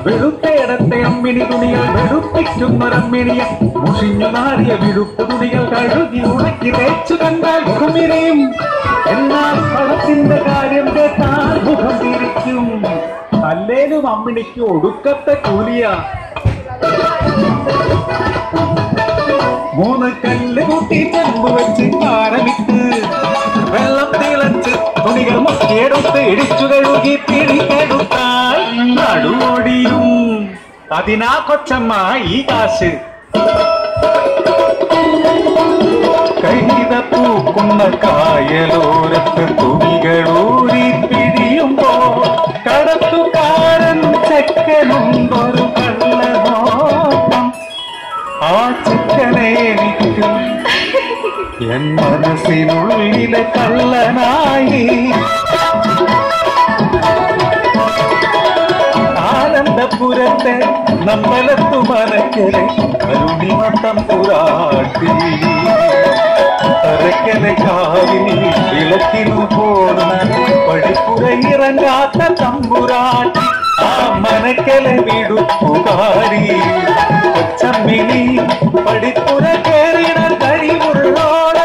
വെളുത്തേടത്തെ അമ്മിണി തുണികൾ വെളുപ്പിക്കുന്നൊരമ്മിണിയ മുഷിഞ്ഞു നാടിയ വിഴുപ്പ് തുണികൾ കഴുകി ഉണക്കി തേച്ചു കണ്ടാൽ മുഖമിനെയും എന്നാൽ പണത്തിന്റെ കാര്യം കേട്ടാൽ മുഖം തിരിക്കും അല്ലേലും അമ്മിണിക്ക് ഒടുക്കത്തെ കൂലിയ മൂന്ന് കല്ല് കൂട്ടി ചെമ്പ് വെച്ച് കാരമിട്ട് വെള്ളം തിളച്ച് തുണികൾ മുക്കിയെടുത്ത് ഇടിച്ചു കഴുകി പിടിക്കെടുത്താൽ നടുവൊടിയും അതിനാ കൊച്ചമ്മ ഈ കാശ് കൈത പൂക്കുന്ന കായലോരത്ത് തുണികളൂരി പിടിയുമ്പോ കടത്തുകാരൻ ചെക്കനുണ്ടൊരു കള്ളനോട്ടം ആ ചെക്കനെ എനിക്ക് എൻ മനസ്സിനുള്ളിലെ കള്ളനായി ആനന്ദപുരത്തെ നമ്പലത്തു മനക്കരെ അരുണിമത്തം പുരാട്ടി അരക്കലെ കാവിനി വിളക്കിനു പോന്ന പടിപ്പുര ഇറങ്ങാത്ത തമ്പുരാട്ടി ആ മനക്കലെ വിടുപ്പുകാരി കൊച്ചമ്മിനി പടിപ്പുര കേറിട കഴിവുള്ളോട്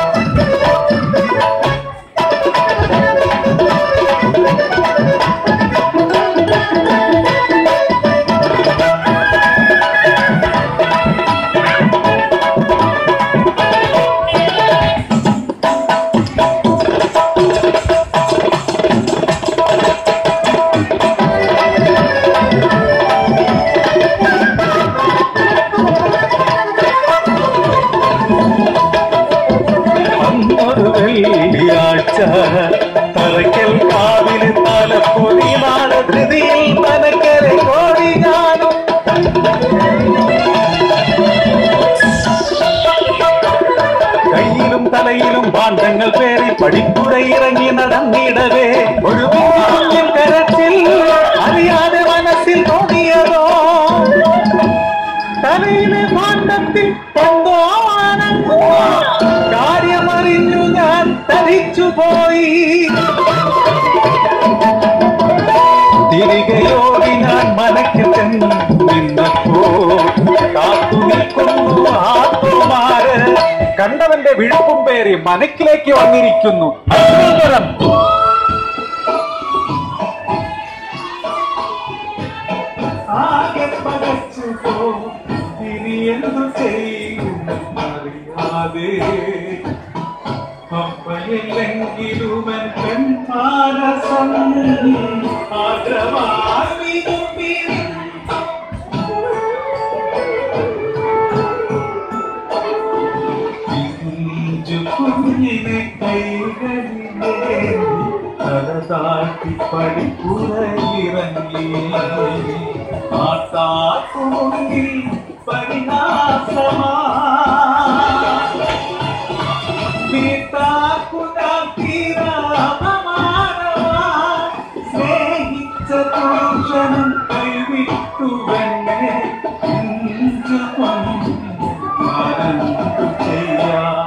അന്നൊരു വെള്ളിയാഴ്ച തറയ്ക്കൽ കാവില് തലപ്പൊതി നാളെ ധൃതിയിൽ മനക്കരെ കോടി ഞാനും കയ്യിലും തലയിലും ഭാണ്ഡങ്ങൾ പേറി പടിപ്പുഴ ഇറങ്ങി നടന്നിടവേ ഒരു കുഞ്ഞിൻ കരച്ചിൽ അറിയാതെ മനസ്സിൽ തോന്നിയതോ തലയിലെ ഭാണ്ഡത്തിൽ എന്തോ അനങ്ങുന്നു. കാര്യമറിഞ്ഞു ഞാൻ തരിച്ചു പോയി തിരികെയോടി ഞാൻ മനക്ക് ചെന്ന് നിന്നപ്പോ കാത്തു നിൽക്കുന്നു ആത്മാര് കണ്ടവന്റെ വിഴുപ്പും പേറി മനക്കിലേക്ക് വന്നിരിക്കുന്നു അശ്രീകരം ആകെ പകച്ചു പോ ഇനി എന്തു ചെയ്യും അറിയാതെ അപ്പയില്ലെങ്കിലുമൻ പെൺപാരസം ആഗ്രവായി പിഞ്ചു കുഞ്ഞിനെ കൈകളിലേ തലതാട്ടി പടിപ്പുറയിറങ്ങി ആട്ടാക്കുമുന്നിൽ പരിഹാസമാ സ്നേഹിച്ച പുരുഷനും കൈവിട്ടു തന്നെ ചെയ്യാൻ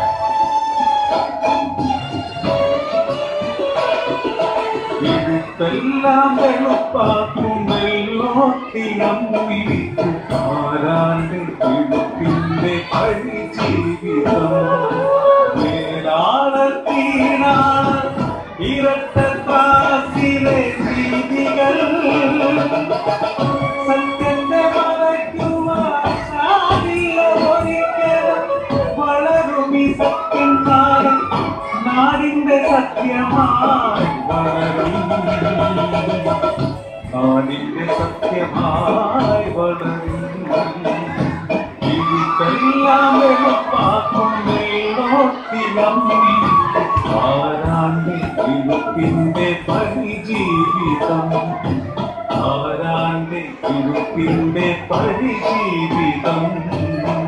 ഇതെല്ലാം വെളുപ്പാക്കുന്നല്ലോ തിളമ്മിരിക്കും ആരാന്റെ വിളുപ്പിന്റെ പഴി ജീവിതം വേലാളത്തീനാണ് ഇരട്ടത്രാസിലെ രീതികൾ സത്യന്റെ മറയ്ക്കുവാശാദിയ ഒരിക്കലും വളരും ഈ സത്യം നാളിൽ നാടിന്റെ സത്യമായി വളരും നാടിന്റെ സത്യമായി വളരും ഇതെല്ലാം വെളുപ്പാക്കും മേലോട്ടിലമ്മി ആരാണ്ട് ഇരുപ്പിന്റെ പരിജീവിതം ആരാണ്ട് ഇരുപ്പിന്റെ പരിജീവിതം